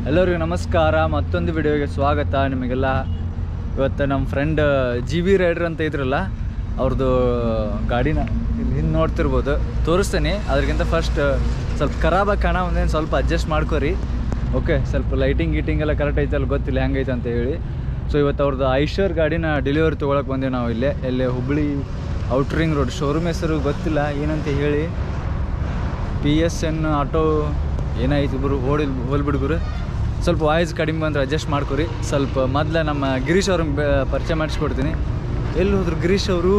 ಎಲ್ಲರಿಗೂ ನಮಸ್ಕಾರ ಮತ್ತೊಂದು ವಿಡಿಯೋಗೆ ಸ್ವಾಗತ ನಿಮಗೆಲ್ಲ ಇವತ್ತು ನಮ್ಮ ಫ್ರೆಂಡ್ ಜಿ ಬಿ ರೈಡರ್ ಅಂತ ಇದ್ರಲ್ಲ ಅವ್ರದ್ದು ಗಾಡಿನ ಇಲ್ಲಿ ಹಿಂದೆ ನೋಡ್ತಿರ್ಬೋದು ತೋರಿಸ್ತೇನೆ ಅದಕ್ಕಿಂತ ಫಸ್ಟ್ ಸ್ವಲ್ಪ ಖರಾಬಾಗಿ ಕಾಣ ಒಂದೇನು ಸ್ವಲ್ಪ ಅಡ್ಜಸ್ಟ್ ಮಾಡ್ಕೊರಿ ಓಕೆ ಸ್ವಲ್ಪ ಲೈಟಿಂಗ್ ಗೀಟಿಂಗ್ ಎಲ್ಲ ಕರೆಕ್ಟ್ ಐತಲ್ಲ ಗೊತ್ತಿಲ್ಲ ಹೆಂಗೈತೆ ಅಂತ ಹೇಳಿ ಸೊ ಇವತ್ತು ಅವ್ರದ್ದು ಐಶ್ವರ್ ಗಾಡಿನ ಡೆಲಿವರಿ ತೊಗೊಳಕ್ಕೆ ಬಂದೇವೆ ನಾವು ಇಲ್ಲೇ ಎಲ್ಲೇ ಹುಬ್ಳಿ ಔಟ್ರಿಂಗ್ ರೋಡ್ ಶೋರೂಮ್ ಹೆಸರು ಗೊತ್ತಿಲ್ಲ ಏನಂತ ಹೇಳಿ ಪಿ ಎಸ್ ಎನ್ ಆಟೋ ಏನಾಯ್ತು ಇಬ್ಬರು ಓಡಿ ಹೋಲ್ಬಿಡ್ಗುರು ಸ್ವಲ್ಪ ವಾಯ್ಸ್ ಕಡಿಮೆ ಬಂದ್ರೆ ಅಡ್ಜಸ್ಟ್ ಮಾಡ್ಕೊರಿ ಸ್ವಲ್ಪ ಮೊದಲ ನಮ್ಮ ಗಿರೀಶ್ ಅವ್ರಿಗೆ ಪರಿಚಯ ಮಾಡಿಸ್ಕೊಡ್ತೀನಿ ಎಲ್ಲಿ ಹೋದ್ರು ಗಿರೀಶ್ ಅವರು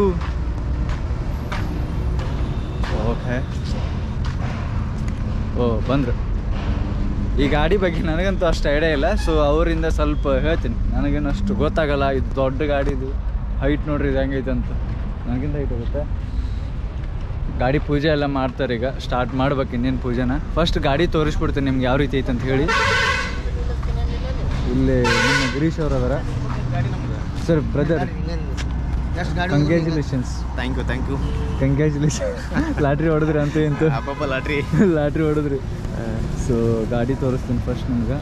ಓಕೆ ಓ ಬಂದರು ಈ ಗಾಡಿ ಬಗ್ಗೆ ನನಗಂತೂ ಅಷ್ಟು ಐಡಿಯಾ ಇಲ್ಲ ಸೊ ಅವರಿಂದ ಸ್ವಲ್ಪ ಹೇಳ್ತೀನಿ ನನಗೇನು ಅಷ್ಟು ಗೊತ್ತಾಗಲ್ಲ ಇದು ದೊಡ್ಡ ಗಾಡಿ ಇದು ಹೈಟ್ ನೋಡ್ರಿ ಇದು ಹೆಂಗೈತೆ ಅಂತ ನನಗಿಂತ ಹೈಟ್ ಆಗುತ್ತೆ ಗಾಡಿ ಪೂಜೆ ಎಲ್ಲ ಮಾಡ್ತಾರೆ ಈಗ ಸ್ಟಾರ್ಟ್ ಮಾಡ್ಬೇಕು ಇನ್ನೇನು ಪೂಜೆನ ಫಸ್ಟ್ ಗಾಡಿ ತೋರಿಸ್ಬಿಡ್ತೀನಿ ನಿಮ್ಗೆ ಯಾವ ರೀತಿ ಐತೆ ಅಂತ ಹೇಳಿ ಇಲ್ಲಿ ನಿಮ್ಮ ಗಿರೀಶ್ ಅವ್ರು ಅದರ sir brother congratulations thank you thank you congratulation lottery ಹೊಡೆದ್ರಿ ಅಂತ ಇಂತು ಅಪ್ಪಪ್ಪ ಲಾಟ್ರಿ ಲಾಟ್ರಿ ಹೊಡೆದ್ರಿ ಸೊ ಗಾಡಿ ತೋರಿಸ್ತೀನಿ ಫಸ್ಟ್ ನಿಮ್ಗೆ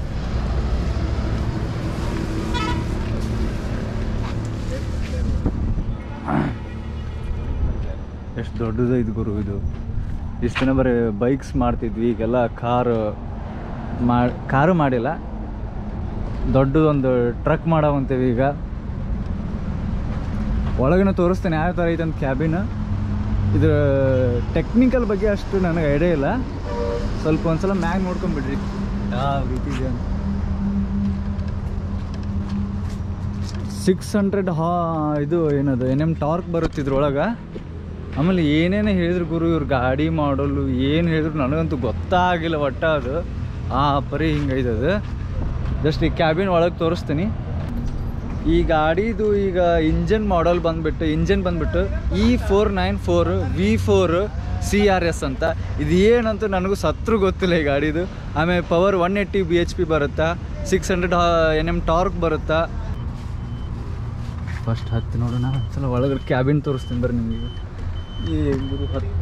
ಎಷ್ಟು ದೊಡ್ಡದು ಇದು ಗುರು ಇದು ಇಷ್ಟು ದಿನ ಬರೀ ಬೈಕ್ಸ್ ಮಾಡ್ತಿದ್ವಿ ಈಗೆಲ್ಲ ಕಾರು ಮಾ ಕಾರು ಮಾಡಿಲ್ಲ ದೊಡ್ಡದೊಂದು ಟ್ರಕ್ ಮಾಡವಂತೀವಿ ಈಗ ಒಳಗನೆ ತೋರಿಸ್ತೇನೆ ಯಾವ ಥರ ಐತೆ ಅಂತ ಕ್ಯಾಬಿನ್ ಇದ್ರ ಟೆಕ್ನಿಕಲ್ ಬಗ್ಗೆ ಅಷ್ಟು ನನಗೆ ಐಡಿಯಾ ಇಲ್ಲ ಸ್ವಲ್ಪ ಒಂದ್ಸಲ ಮ್ಯಾಗ್ ನೋಡ್ಕೊಂಬಿಡ್ರಿ ಯಾವ ರೀತಿ ಇದೆ ಅಂತ ಸಿಕ್ಸ್ ಹಂಡ್ರೆಡ್ ಹಾ ಇದು ಏನದು ಎನ್ ಎಮ್ ಟಾರ್ಕ್ ಬರುತ್ತೆ ಇದ್ರೊಳಗೆ ಆಮೇಲೆ ಏನೇನು ಹೇಳಿದ್ರು ಗುರು ಇವ್ರ ಗಾಡಿ ಮಾಡಲು ಏನು ಹೇಳಿದ್ರು ನನಗಂತೂ ಗೊತ್ತಾಗಿಲ್ಲ ಒಟ್ಟ ಅದು ಆ ಪರಿ ಹಿಂಗೈತೆ ಅದು ಜಸ್ಟ್ ಈ ಕ್ಯಾಬಿನ್ ಒಳಗೆ ತೋರಿಸ್ತೀನಿ ಈ ಗಾಡಿದು ಈಗ ಇಂಜನ್ ಮಾಡಲ್ ಬಂದ್ಬಿಟ್ಟು ಇಂಜನ್ ಬಂದ್ಬಿಟ್ಟು E four nine four V four C R S ಅಂತ ಇದು ಏನಂತ ನನಗೂ ಸತ್ರು ಗೊತ್ತಿಲ್ಲ ಈ ಗಾಡಿದು ಆಮೇಲೆ power one eighty B H P ಬರುತ್ತಾ six hundred N M torque ಬರುತ್ತಾ ಫಸ್ಟ್ ಹತ್ತಿ ನೋಡೋಣ ಒಂದ್ಸಲ ಒಳಗಡೆ ಕ್ಯಾಬಿನ್ ತೋರಿಸ್ತೀನಿ ಬರ್ರಿ ನಿಮಗೆ ಈ ಗುರು ಹತ್ತ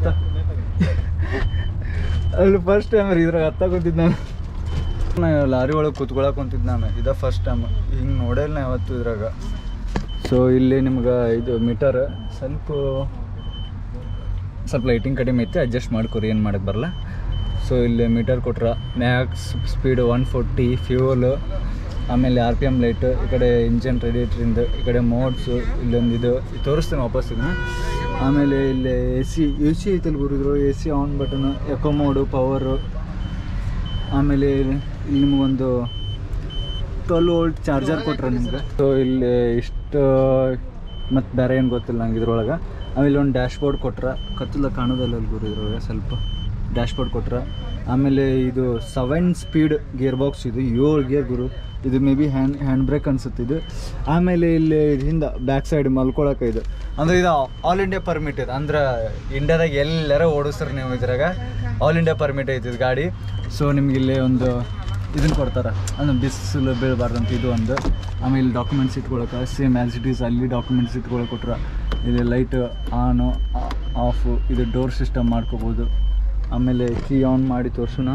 ಅಲ್ಲಿ ಫಸ್ಟ್ ಟೈಮ್ ರೀ ಇದ್ರಾಗ ಹತ್ತ ಕೂತಿದ್ದು ನಾನು ನಾನು ಲಾರಿ ಒಳಗೆ ಕೂತ್ಕೊಳಕ್ಕೆ ಕುಂತಿದ್ದು ನಾನು ಇದ ಫಸ್ಟ್ ಟೈಮ್ ಹಿಂಗೆ ನೋಡಿಲ್ಲ ನಾ ಯಾವತ್ತು ಇದ್ರಾಗ ಸೊ ಇಲ್ಲಿ ನಿಮ್ಗೆ ಇದು ಮೀಟರ್ ಸ್ವಲ್ಪ ಸ್ವಲ್ಪ ಲೈಟಿಂಗ್ ಕಡಿಮೆ ಐತೆ ಅಡ್ಜಸ್ಟ್ ಮಾಡ್ಕೊರಿ ಏನು ಮಾಡಕ್ಕೆ ಬರಲ್ಲ ಸೊ ಇಲ್ಲಿ ಮೀಟರ್ ಕೊಟ್ರ max speed one forty fuel ಆಮೇಲೆ ಆರ್ ಪಿ ಎಮ್ ಲೈಟ್ ಈ ಕಡೆ ಇಂಜನ್ ರೇಡಿಯೇಟ್ರಿಂದ ಈ ಕಡೆ ಮೋಡ್ಸು ಇಲ್ಲೊಂದು ಇದು ಇದು ತೋರಿಸ್ತೀನಿ ವಾಪಸ್ ಇದನ್ನ ಆಮೇಲೆ ಇಲ್ಲಿ ಎ ಸಿ ಎ ಸಿ ಐತಲ್ಲಿ ಗುರುದ್ರು A C on button eco mode power ಆಮೇಲೆ ಇಲ್ಲಿ ನಿಮಗೊಂದು ಟ್ವೆಲ್ ವೋಲ್ಟ್ ಚಾರ್ಜರ್ ಕೊಟ್ರೆ ನಿಮ್ಗೆ ಸೊ ಇಲ್ಲಿ ಇಷ್ಟು ಮತ್ತು ಬೇರೆ ಏನು ಗೊತ್ತಿಲ್ಲ ನಂಗೆ ಇದ್ರೊಳಗೆ ಆಮೇಲೆ ಒಂದು ಡ್ಯಾಶ್ ಬೋರ್ಡ್ ಕೊಟ್ರ ಕತ್ತಲ ಕಾಣೋದಲ್ಲ ಅಲ್ಲಿ ಗುರು ಇದ್ರೊಳಗೆ ಸ್ವಲ್ಪ ಡ್ಯಾಶ್ ಬೋರ್ಡ್ ಕೊಟ್ರ ಆಮೇಲೆ ಇದು ಸೆವೆನ್ ಸ್ಪೀಡ್ ಗೇರ್ ಬಾಕ್ಸ್ ಇದು ಏಳು ಗೇರ್ ಗುರು ಇದು maybe hand hand brake ಅನ್ಸುತ್ತೆ ಇದು ಆಮೇಲೆ ಇಲ್ಲಿ ಹಿಂದ ಬ್ಯಾಕ್ ಸೈಡ್ ಮಲ್ಕೊಳಕ್ಕೆ ಇದು ಅಂದ್ರೆ ಇದು ಆಲ್ ಇಂಡಿಯಾ ಪರ್ಮಿಟ್ ಇದೆ ಅಂದ್ರೆ ಇಂಡಿಯಾದಾಗ ಎಲ್ಲರ ಓಡಿಸ್ತಾರೆ ನೀವು ಇದ್ರಾಗ ಆಲ್ ಇಂಡಿಯಾ ಪರ್ಮಿಟ್ ಐತಿ ಇದು ಗಾಡಿ ಸೊ ನಿಮ್ಗೆ ಇಲ್ಲಿ ಒಂದು ಇದನ್ನ ಕೊಡ್ತಾರೆ ಅಂದ್ರೆ ಬಿಸಿಲು ಬೀಳಬಾರ್ದಂತ ಇದು ಒಂದು ಆಮೇಲೆ ಇಲ್ಲಿ ಡಾಕ್ಯುಮೆಂಟ್ಸ್ ಇಟ್ಕೊಳಕ್ಕೆ ಸೇಮ್ ಆ್ಯಸ್ ಇಟ್ ಈಸ್ ಅಲ್ಲಿ ಡಾಕ್ಯುಮೆಂಟ್ಸ್ ಇಟ್ಕೊಳಕ್ಕೆ ಕೊಟ್ರೆ ಇದು ಲೈಟ್ ಆನು ಆಫು ಇದು ಡೋರ್ ಸಿಸ್ಟಮ್ ಮಾಡ್ಕೋಬೋದು ಆಮೇಲೆ ಕೀ ಆನ್ ಮಾಡಿ ತೋರ್ಸೋಣ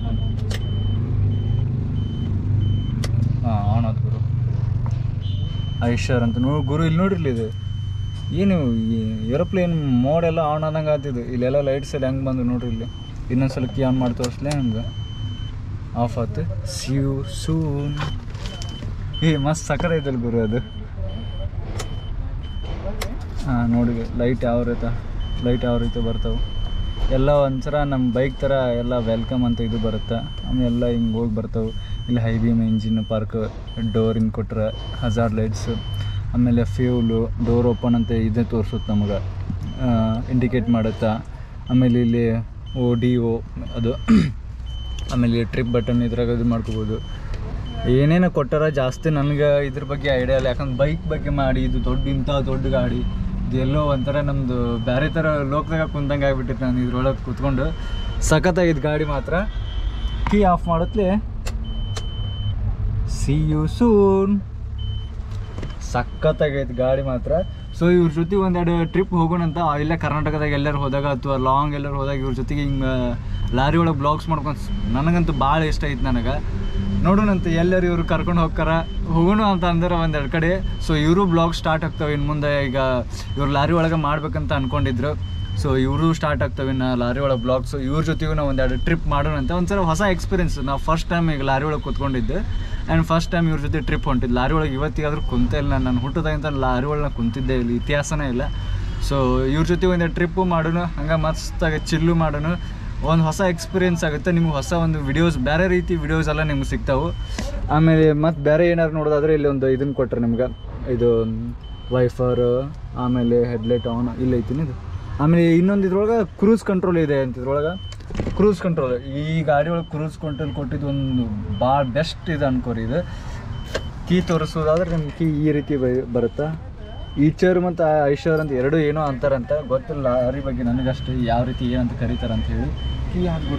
ಹಾಂ ಆನ್ ಆದ ಗುರು ಐಶ್ವರ್ ಅಂತ ನೋಡಿ ಗುರು ಇಲ್ಲಿ ನೋಡಿರ್ಲಿ ಇದು ಏನು ಏರೋಪ್ಲೇನ್ ಮೋಡ್ ಎಲ್ಲ ಆನ್ ಆದಂಗೆ ಆಗ್ತಿದ್ದು ಇಲ್ಲೆಲ್ಲ ಲೈಟ್ಸ್ ಎಲ್ಲ ಹೆಂಗೆ ಬಂದು ನೋಡ್ರಿ ಇಲ್ಲಿ ಇನ್ನೊಂದ್ಸಲ ಕೀ ಆನ್ ಮಾಡಿ ತೋರಿಸ್ಲೇ ಹಂಗೆ ಆಫ್ ಆಯ್ತು ಸಿಯು ಸೂನ್ ಏ ಮಸ್ತ್ ಸಕ್ಕರೆ ಐತಲ್ಲ ಗುರು ಅದು ಹಾಂ ನೋಡಿ ಲೈಟ್ ಯಾವ ರೀತಿ ಲೈಟ್ ಯಾವ ರೀತಿ ಬರ್ತಾವೆ ಎಲ್ಲ ಒಂಥರ ನಮ್ಮ ಬೈಕ್ ಥರ ಎಲ್ಲ ವೆಲ್ಕಮ್ ಅಂತ ಇದು ಬರುತ್ತೆ ಆಮೇಲೆ ಎಲ್ಲ ಹಿಂಗೆ ಹೋಗಿ ಬರ್ತಾವೆ ಇಲ್ಲಿ high beam engine park door ಹಿಂಗೆ ಕೊಟ್ರೆ ಹಜಾರ್ ಲೈಟ್ಸು ಆಮೇಲೆ ಫ್ಯೂಲು ಡೋರ್ ಓಪನ್ ಅಂತ ಇದೇ ತೋರಿಸುತ್ತೆ ನಮಗೆ ಇಂಡಿಕೇಟ್ ಮಾಡುತ್ತಾ ಆಮೇಲೆ ಇಲ್ಲಿ ಓ ಡಿ ಓ ಅದು ಆಮೇಲೆ ಟ್ರಿಪ್ ಬಟನ್ ಇದ್ರಾಗ ಇದು ಮಾಡ್ಕೋಬೋದು ಏನೇನೋ ಕೊಟ್ಟಾರ ಜಾಸ್ತಿ ನನಗೆ ಇದ್ರ ಬಗ್ಗೆ ಐಡಿಯಾ ಇಲ್ಲ ಯಾಕಂದ್ರೆ ಬೈಕ್ ಬಗ್ಗೆ ಮಾಡಿ ಇದು ದೊಡ್ಡ ಇಂಥ ದೊಡ್ಡ ಗಾಡಿ ಇದೆಲ್ಲೋ ಒಂಥರ ನಮ್ಮದು ಬೇರೆ ಥರ ಲೋಕದಾಗ ಕುಂದಂಗೆ ಆಗ್ಬಿಟ್ಟಿತ್ತು ನಾನು ಇದ್ರೊಳಗೆ ಕೂತ್ಕೊಂಡು ಸಖತ್ತಾಗಿದ್ದು ಗಾಡಿ ಮಾತ್ರ ಕೀ ಆಫ್ ಮಾಡುತ್ತಲೇ ಸಿ ಯು ಸೂನ್ ಸಖತ್ತಾಗೈತೆ ಗಾಡಿ ಮಾತ್ರ ಸೊ ಇವ್ರ ಜೊತೆ ಒಂದೆರಡು ಟ್ರಿಪ್ ಹೋಗೋಣಂತ ಇಲ್ಲೇ ಕರ್ನಾಟಕದಾಗ ಎಲ್ಲರೂ ಹೋದಾಗ ಅಥವಾ ಲಾಂಗ್ ಎಲ್ಲರೂ ಹೋದಾಗ ಇವ್ರ ಜೊತೆಗೆ ಹಿಂಗೆ ಲಾರಿ ಒಳಗೆ ಬ್ಲಾಗ್ಸ್ ಮಾಡ್ಕೊಂಡು ನನಗಂತೂ ಭಾಳ ಇಷ್ಟ ಐತೆ ನನಗೆ ನೋಡೋಣಂತೆ ಎಲ್ಲರೂ ಇವ್ರು ಕರ್ಕೊಂಡು ಹೋಗ್ತಾರ ಹೋಗೋಣ ಅಂತ ಅಂದ್ರೆ ಒಂದೆರಡು ಕಡೆ ಸೊ ಇವರು ಬ್ಲಾಗ್ ಸ್ಟಾರ್ಟ್ ಆಗ್ತವೆ ಇನ್ನು ಮುಂದೆ ಈಗ ಇವ್ರು ಲಾರಿ ಒಳಗೆ ಮಾಡ್ಬೇಕಂತ ಅನ್ಕೊಂಡಿದ್ರು ಸೊ ಇವರು ಸ್ಟಾರ್ಟ್ ಆಗ್ತವೆ ಇನ್ನು ಲಾರಿ ಒಳಗೆ ಬ್ಲಾಗ್ಸ್ ಇವ್ರ ಜೊತೆಗೂ ನಾವು ಒಂದೆರಡು ಟ್ರಿಪ್ ಮಾಡೋಣ ಅಂತ ಒಂದ್ಸಲ ಹೊಸ ಎಕ್ಸ್ಪೀರಿಯನ್ಸ್ ನಾವು ಫಸ್ಟ್ ಟೈಮ್ ಈಗ ಲಾರಿ ಒಳಗೆ ಕೂತ್ಕೊಂಡಿದ್ದೆ ಆ್ಯಂಡ್ ಫಸ್ಟ್ ಟೈಮ್ ಇವ್ರ ಜೊತೆ ಟ್ರಿಪ್ ಹೊಂಟಿದ್ದು ಲಾರಿ ಒಳಗೆ ಇವತ್ತಿಗಾದ್ರೂ ಕುಂತೇ ಇಲ್ಲ ನಾನು ಹುಟ್ಟದಾಗಿಂತ ಲಾರಿ ಒಳಗೆ ಕುಂತಿದ್ದೆ ಇಲ್ಲಿ ಇತಿಹಾಸನೇ ಇಲ್ಲ ಸೊ ಇವ್ರ ಜೊತೆ ಒಂದು ಟ್ರಿಪ್ಪು ಮಾಡೋಣ ಹಂಗೆ ಮಸ್ತಾಗಿ ಚಿಲ್ಲು ಮಾಡೋಣ ಒಂದು ಹೊಸ ಎಕ್ಸ್ಪೀರಿಯನ್ಸ್ ಆಗುತ್ತೆ ನಿಮ್ಗೆ ಹೊಸ ಒಂದು ವಿಡಿಯೋಸ್ ಬೇರೆ ರೀತಿ ವಿಡಿಯೋಸ್ ಎಲ್ಲ ನಿಮ್ಗೆ ಸಿಗ್ತಾವೆ ಆಮೇಲೆ ಮತ್ತು ಬೇರೆ ಏನಾದ್ರು ನೋಡೋದಾದ್ರೆ ಇಲ್ಲಿ ಒಂದು ಇದನ್ನು ಕೊಟ್ರೆ ನಿಮ್ಗೆ ಇದು ವೈಫರ್ ಆಮೇಲೆ ಹೆಡ್ಲೈಟ್ ಆನ್ ಇಲ್ಲಿ ಐತಿನಿ ಇದು ಆಮೇಲೆ ಇನ್ನೊಂದು ಇದ್ರೊಳಗೆ ಕ್ರೂಸ್ ಕಂಟ್ರೋಲ್ ಇದೆ ಅಂತ ಇದ್ರೊಳಗೆ ಕ್ರೂಸ್ ಕಂಟ್ರೋಲ್ ಈ ಗಾಡಿ ಒಳಗೆ ಕ್ರೂಸ್ ಕಂಟ್ರೋಲ್ ಕೊಟ್ಟಿದ್ದು ಒಂದು ಭಾಳ ಬೆಸ್ಟ್ ಇದು ಅನ್ಕೋರಿ ಇದು ಕೀ ತೋರಿಸೋದಾದ್ರೆ ನಿಮ್ಗೆ ಕೀ ಈ ರೀತಿ ಬ- ಬರುತ್ತಾ ಈಚರ್ ಮತ್ತು ಐಶರ್ ಅಂತ ಎರಡು ಏನೋ ಅಂತಾರಂತ ಗೊತ್ತಿಲ್ಲ ಲಾರಿ ಬಗ್ಗೆ ನನಗಷ್ಟು ಯಾವ ರೀತಿ ಏನಂತ ಕರೀತಾರೆ ಅಂತ ಹೇಳಿ ಕೀ ಹಾಕ್ಬಿಡು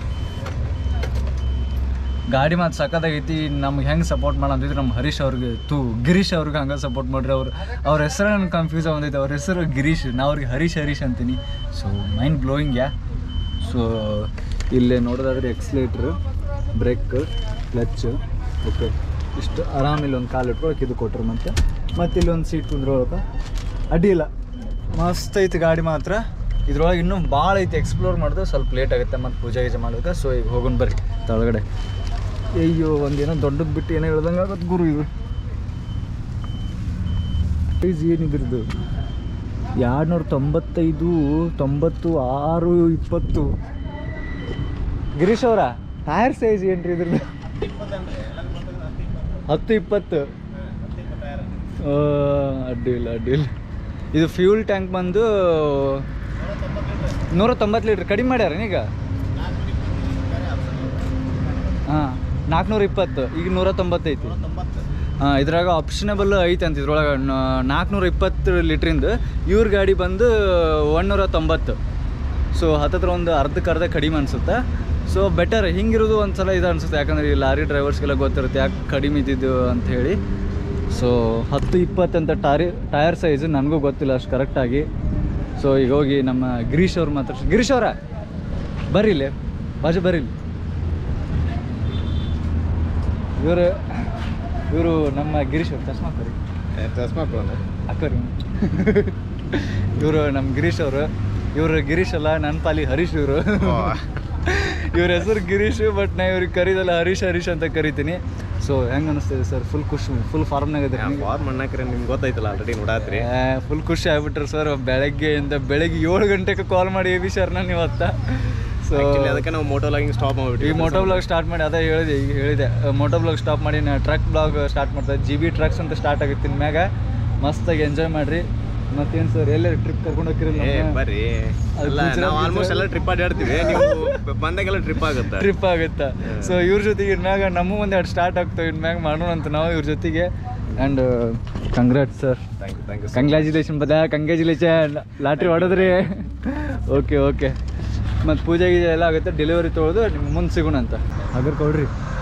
ಗಾಡಿ ಮಾತು ಸಕ್ಕತ್ತಾಗೈತಿ ನಮ್ಗೆ ಹೆಂಗೆ ಸಪೋರ್ಟ್ ಮಾಡಂತಿದ್ರು ನಮ್ಮ ಹರೀಶ್ ಅವ್ರಿಗೆ ತು ಗಿರೀಶ್ ಅವ್ರಿಗೆ ಹಂಗೆ ಸಪೋರ್ಟ್ ಮಾಡ್ರಿ ಅವ್ರು ಅವ್ರ ಹೆಸರು ನನಗೆ ಕನ್ಫ್ಯೂಸ್ ಆಗೈತೆ ಅವ್ರ ಹೆಸರು ಗಿರೀಶ್ ನಾ ಅವ್ರಿಗೆ ಹರೀಶ್ ಹರೀಶ್ ಅಂತೀನಿ so mind blowing yeah so ಇಲ್ಲೇ ನೋಡೋದಾದ್ರೆ ಎಕ್ಸ್ಲೇಟ್ರ್ ಬ್ರೇಕ್ ಕ್ಲಚ್ ಓಕೆ ಇಷ್ಟು ಆರಾಮಿಲ್ಲ ಒಂದು ಕಾಲು ಇಟ್ಕೊಳಕ್ಕೆ ಇದು ಕೊಟ್ರು ಮತ್ತೆ ಮತ್ತೆ ಇಲ್ಲಿ ಒಂದು ಸೀಟ್ ಕುಂದ್ರೊಳಗೆ ಅಡ್ಡಿ ಇಲ್ಲ ಮಸ್ತ್ ಐತಿ ಗಾಡಿ ಮಾತ್ರ ಇದ್ರೊಳಗೆ ಇನ್ನೂ ಭಾಳ ಐತಿ ಎಕ್ಸ್ಪ್ಲೋರ್ ಮಾಡಿದ್ರೆ ಸ್ವಲ್ಪ ಲೇಟ್ ಆಗುತ್ತೆ ಮತ್ತು ಪೂಜೆ ಗೀಜೆ ಮಾಡೋಕೆ ಸೊ ಈಗ ಹೋಗೋಣ ಬರ್ರಿ ತಳಗಡೆ ಅಯ್ಯೋ ಒಂದೇನೋ ದೊಡ್ಡದು ಬಿಟ್ಟು ಏನೋ ಹೇಳ್ದಂಗೆ ಆಗುತ್ತೆ ಗುರು ಇದು ಪ್ರೈಸ್ ಏನಿದ್ರದ್ದು ಎರಡು ನೂರ ತೊಂಬತ್ತೈದು ತೊಂಬತ್ತು ಆರು ಇಪ್ಪತ್ತು ಗಿರೀಶ್ ಅವರ ಟೈರ್ ಸೈಜ್ ಏನ್ರಿ ಇದ್ರದ್ದು ಹತ್ತು ಇಪ್ಪತ್ತು ಆ, ಅಡ್ಡಿಲ್ಲ ಅಡ್ಡಿಲ್ಲ ಇದು ಫ್ಯೂಲ್ ಟ್ಯಾಂಕ್ ಬಂದು ನೂರ ತೊಂಬತ್ತು ಲೀಟ್ರ್ ಕಡಿಮೆ ಮಾಡ್ಯಾರ ಈಗ ಹಾಂ ನಾಲ್ಕುನೂರ ಇಪ್ಪತ್ತು ಈಗ ನೂರ ತೊಂಬತ್ತೈತಿ ಹಾಂ ಇದ್ರಾಗ ಆಪ್ಷನಬಲ್ ಐತೆ ಅಂತ ಇದ್ರೊಳಗೆ ನಾಲ್ಕುನೂರ ಇಪ್ಪತ್ತು ಲೀಟ್ರಿಂದ ಇವ್ರ ಗಾಡಿ ಬಂದು ಒಂದುನೂರ ತೊಂಬತ್ತು ಸೊ ಹತ್ತತ್ರ ಒಂದು ಅರ್ಧಕ್ಕೆ ಅರ್ಧ ಕಡಿಮೆ ಅನಿಸುತ್ತೆ ಸೊ ಬೆಟರ್ ಹಿಂಗಿರೋದು ಒಂದು ಸಲ ಇದು ಅನಿಸುತ್ತೆ ಯಾಕಂದ್ರೆ ಈ ಲಾರಿ ಡ್ರೈವರ್ಸ್ಗೆಲ್ಲ ಗೊತ್ತಿರುತ್ತೆ ಯಾಕೆ ಕಡಿಮೆ ಇದ್ದಿದ್ದು ಅಂತ ಹೇಳಿ ಸೊ ಹತ್ತು ಇಪ್ಪತ್ತಂತ ಟಾರಿ ಟೈರ್ ಸೈಜ್ ನನಗೂ ಗೊತ್ತಿಲ್ಲ ಅಷ್ಟು ಕರೆಕ್ಟಾಗಿ ಸೊ ಈಗ ಹೋಗಿ ನಮ್ಮ ಗಿರೀಶ್ ಅವ್ರು ಮಾತ್ರ ಗಿರೀಶ್ ಅವರ ಬರ್ರಿ ಇಲ್ಲಿ ಬಾಜು ಬರ್ರಿ ಇಲ್ಲಿ ಇವರು ಇವರು ನಮ್ಮ ಗಿರೀಶ್ ಅವ್ರು ಚಸ್ಮಾ ಹಾಕೋರಿ ಚಸ್ಮಾ ಹಾಕೋರಿ ಇವರು ನಮ್ಮ ಗಿರೀಶ್ ಅವರು ಇವರು ಗಿರೀಶ್ ಅಲ್ಲ ನನ್ನ ಪಾಲಿ ಹರೀಶ್ ಇವರು ಇವ್ರ ಹೆಸರು ಗಿರೀಶ್ ಬಟ್ ನಾ ಇವ್ರಿಗೆ ಕರೀದಲ್ಲ ಹರೀಶ್ ಹರೀಶ್ ಅಂತ ಕರಿತೀನಿ ಸೊ ಹೆಂಗೆ ಅನಿಸ್ತಿದೆ ಸರ್ ಫುಲ್ ಖುಷಿ ಫುಲ್ ಫಾರ್ಮ್ನಾಗ ಇದೆ ಫಾರ್ಮ್ ಅಣ್ಣಕ್ರೆ ನಿಮ್ಗೆ ಗೊತ್ತೈತಲ್ಲ ಆಲ್ರೆಡಿ ನೋಡಾತ್ರಿ ಫುಲ್ ಖುಷಿ ಆಗ್ಬಿಟ್ರಿ ಸರ್ ಬೆಳಗ್ಗೆಯಿಂದ ಬೆಳಗ್ಗೆ ಏಳು ಗಂಟೆಗೆ ಕಾಲ್ ಮಾಡಿ ಎ ಬಿ ಸರ್ನ ನೀವು ಅತ್ತ ಸೊ Actually ಅದಕ್ಕೆ ನಾವು ಮೋಟೋ ಲಾಗಿಂಗ್ ಸ್ಟಾಪ್ ಈ ಮಾಡ್ಬಿಟ್ವಿ ಮೋಟೋ ಬ್ಲಾಗ್ ಸ್ಟಾರ್ಟ್ ಮಾಡಿ ಅದೇ ಹೇಳಿದೆ ಈಗ ಹೇಳಿದೆ ಮೋಟೋ ಬ್ಲಾಗ್ ಸ್ಟಾಪ್ ಮಾಡಿ ನಾ ಟ್ರಕ್ ಬ್ಲಾಗ್ ಸ್ಟಾರ್ಟ್ ಮಾಡ್ತಾ ಜಿ ಬಿ ಟ್ರಕ್ಸ್ ಅಂತ ಸ್ಟಾರ್ಟ್ ಆಗುತ್ತೆ ಮ್ಯಾಗ ಮಸ್ತಾಗಿ ಎಂಜಾಯ್ ಮಾಡ್ರಿ ಮತ್ತೇನು ಸರ್ ಎಲ್ಲರೂ ಟ್ರಿಪ್ ಕರ್ಕೊಂಡು ಹೋಗಿರಲ್ಲ ಏ ಬರ್ರಿ ಅದು ಅಲ್ಲ ಗುಜರಾತ್ ನಾವು ಆಲ್ಮೋಸ್ಟ್ ಎಲ್ಲ ಟ್ರಿಪ್ ಅಡ್ಡಾಡ್ತೀವಿ ನೀವು ಬಂದಾಗೆಲ್ಲ ಟ್ರಿಪ್ ಆಗುತ್ತೆ ಟ್ರಿಪ್ ಆಗುತ್ತಾ ಸೊ ಇವ್ರ ಜೊತೆಗೆ ಇನ್ಮ್ಯಾಗ ನಮ್ಮ ಒಂದೆರಡು ಸ್ಟಾರ್ಟ್ ಆಗ್ತಾವೆ ಇನ್ಮ್ಯಾಗ ಮಾಡೋಣ ಅಂತ ನಾವು ಇವ್ರ ಜೊತೆಗೆ and congrats sir thank you thank you congratulation ಬದ ಕಂಗ್ರ್ಯಾಚುಲೇಷನ್ ಲಾಟ್ರಿ ಹೊಡೆದ್ರಿ ಓಕೆ ಓಕೆ ಮತ್ತು ಪೂಜೆ ಗೀಜೆ ಎಲ್ಲ ಆಗುತ್ತೆ ಡೆಲಿವರಿ ತೊಗೊಳೋದು ನಿಮ್ಗೆ ಮುಂದೆ ಸಿಗೋಣ ಅಂತ ಅದ್ರ ಕೊಡ್ರಿ